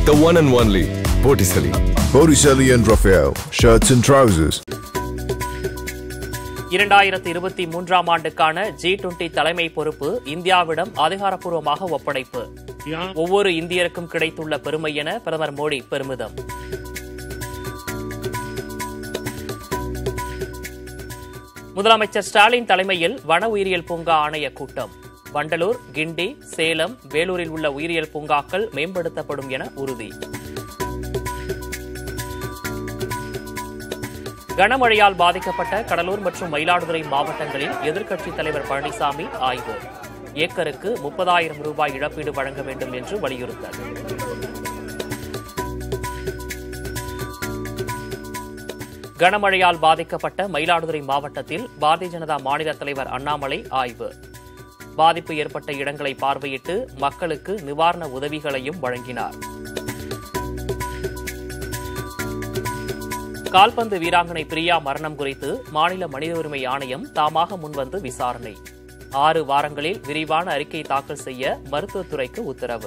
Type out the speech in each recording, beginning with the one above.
The one and only Botticelli. Botticelli and Raphael, shirts and trousers. இரண்டாயிரத்தி இருபத்தி மூன்றாம் ஆண்டுக்கான ஜி டுவெண்டி தலைமை பொறுப்பு இந்தியாவிடம் அதிகாரப்பூர்வமாக ஒப்படைப்பு ஒவ்வொரு இந்தியருக்கும் கிடைத்துள்ள பெருமை என பிரதமர் மோடி பெருமிதம் முதலமைச்சர் ஸ்டாலின் தலைமையில் வன உயிரியல் பூங்கா ஆணைய கூட்டம் வண்டலூர் கிண்டி சேலம் வேலூரில் உள்ள உயிரியல் பூங்காக்கள் மேம்படுத்தப்படும் என உறுதி கனமழையால் பாதிக்கப்பட்ட கடலூர் மற்றும் மயிலாடுதுறை மாவட்டங்களில் எதிர்க்கட்சித் தலைவர் பழனிசாமி ஆய்வு ஏக்கருக்கு முப்பதாயிரம் ரூபாய் இழப்பீடு வழங்க வேண்டும் என்று வலியுறுத்தல் கனமழையால் பாதிக்கப்பட்ட மயிலாடுதுறை மாவட்டத்தில் பாரதிய ஜனதா மாநில தலைவர் அண்ணாமலை ஆய்வு பாதிப்பு ஏற்பட்ட இடங்களை பார்வையிட்டு மக்களுக்கு நிவாரண உதவிகளையும் வழங்கினார் கால்பந்து வீராங்கனை பிரியா மரணம் குறித்து மாநில மனித உரிமை ஆணையம் தாமாக முன்வந்து விசாரணை ஆறு வாரங்களில் விரிவான அறிக்கை தாக்கல் செய்ய மருத்துவத்துறைக்கு உத்தரவு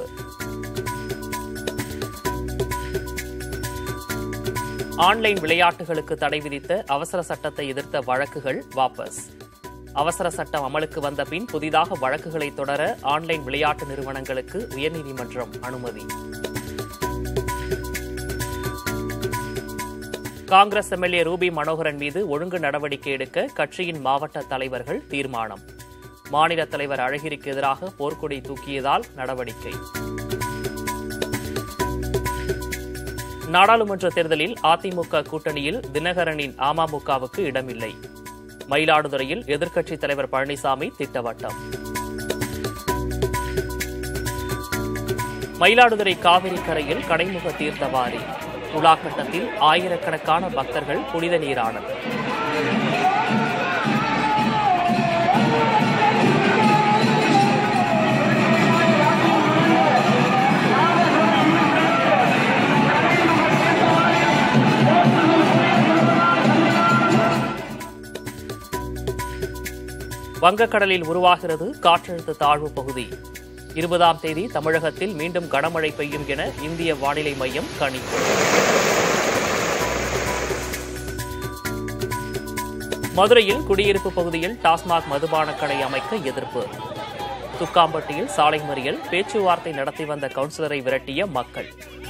ஆன்லைன் விளையாட்டுகளுக்கு தடை விதித்த அவசர சட்டத்தை எதிர்த்த வழக்குகள் வாபஸ் அவசர சட்டம் அமலுக்கு வந்த பின் புதிதாக வழக்குகளை தொடர ஆன்லைன் விளையாட்டு நிறுவனங்களுக்கு உயர்நீதிமன்றம் அனுமதி காங்கிரஸ் எம்எல்ஏ ரூபி மனோகரன் மீது ஒழுங்கு நடவடிக்கை எடுக்க கட்சியின் மாவட்ட தலைவர்கள் தீர்மானம் மாநில தலைவர் அழகிரிக்கு எதிராக போர்க்கொடி தூக்கியதால் நடவடிக்கை நாடாளுமன்ற தேர்தலில் அதிமுக கூட்டணியில் தினகரனின் அமமுகவுக்கு இடமில்லை மயிலாடுதுறையில் எதிர்க்கட்சித் தலைவர் பழனிசாமி திட்டவட்டம் மயிலாடுதுறை காவிரி கரையில் கடைமுக தீர்த்தவாரி துலாக்கட்டத்தில் ஆயிரக்கணக்கான பக்தர்கள் புனித நீரானது வங்கக்கடலில் உருவாகிறது காற்றழுத்த தாழ்வு பகுதி இருபதாம் தேதி தமிழகத்தில் மீண்டும் கனமழை பெய்யும் என இந்திய வானிலை மையம் கணிப்பு மதுரையில் குடியிருப்பு பகுதியில் டாஸ்மாக் மதுபான கடை அமைக்க எதிர்ப்பு துக்காம்பட்டியில் சாலை மறியல் பேச்சுவார்த்தை நடத்தி வந்த கவுன்சிலரை விரட்டிய மக்கள்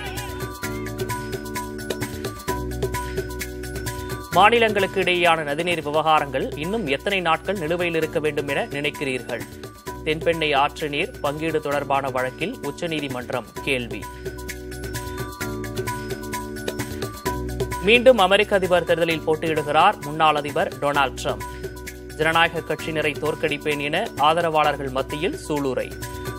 மாநிலங்களுக்கு இடையேயான நதிநீர் விவகாரங்கள் இன்னும் எத்தனை நாட்கள் நிலுவையில் இருக்க வேண்டும் என நினைக்கிறீர்கள் தென்பெண்ணை ஆற்று நீர் பங்கீடு தொடர்பான வழக்கில் உச்சநீதிமன்றம் கேள்வி மீண்டும் அமெரிக்க அதிபர் தேர்தலில் போட்டியிடுகிறார் முன்னாள் அதிபர் டொனால்டு ட்ரம்ப் ஜனநாயக கட்சியினரை தோற்கடிப்பேன் என ஆதரவாளர்கள் மத்தியில் சூளுரை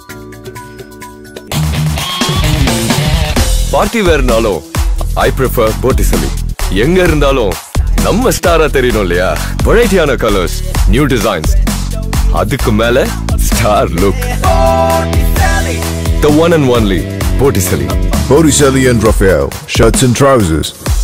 பார்ட்டி வேர்னாலும் ஐ ப்ரிஃபர் Botticelli. எங்க இருந்தாலும் நம்ம ஸ்டாரா தெரியணும் இல்லையா வெரைட்டியான கலர்ஸ் நியூ டிசைன்ஸ் அதுக்கு மேல star look The one and only Botticelli. Botticelli and Raphael, shirts and trousers.